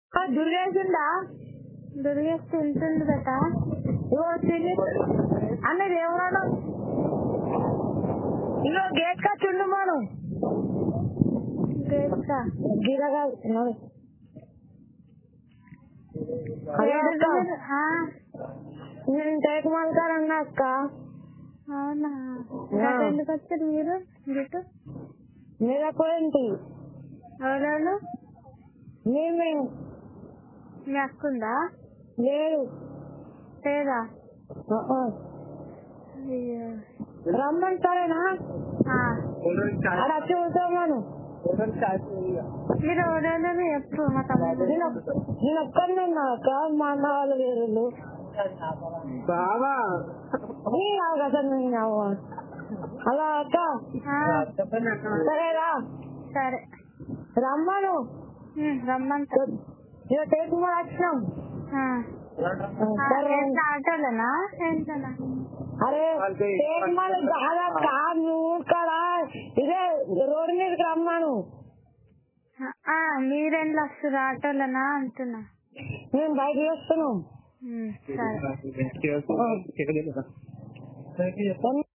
దుర్గేసిందా దుర్గేసి తింటుంది బేట ఇగో తిని అన్నది ఎవరాడు ఇగో గేట్ కా చుండు మాను గేట్కా గిరగా నడు. అదే అక్క ఆ, నేను టేకుమాల్కార్ అన్నా అక్క అవునా ఆ. అటు ఎందుకు వచ్చారు మీరు ఇటు మీరపోయింటి ఎవరెవరు మేమే మీ అక్క ఉందా లేదు లేదా ఆహా. అయ్యో రమ్మంటారేనా ఆ, అక్కడ వచ్చి కూర్చోమను మీరు ఎవరెవరు చెప్పు మా తమ్ముడు నేను నేను ఒక్కడినే ఉన్నా అక్క మా అన్న వాళ్ళు వేరు బావా అసలు అలా అక్క ఆ, సరేరా సరే రమ్మను ఉమ్, రమ్మంటా ఇక టేకుమాల్ వచ్చినాం ఆ. ఆ, సరే ఎట్లా ఆటోలేనా ఏంటనా అరే టేకుమాల్ కాదక్క నువ్వు ఇక్కడ ఇదే రోడ్డు మీదకి రమ్మాను ఆ, మీరెండ్లు వస్తారు ఆటోలేనా అంటున్నా మేము బయట చేస్తున్నాం ఉమ్, సరే ఇక్కడ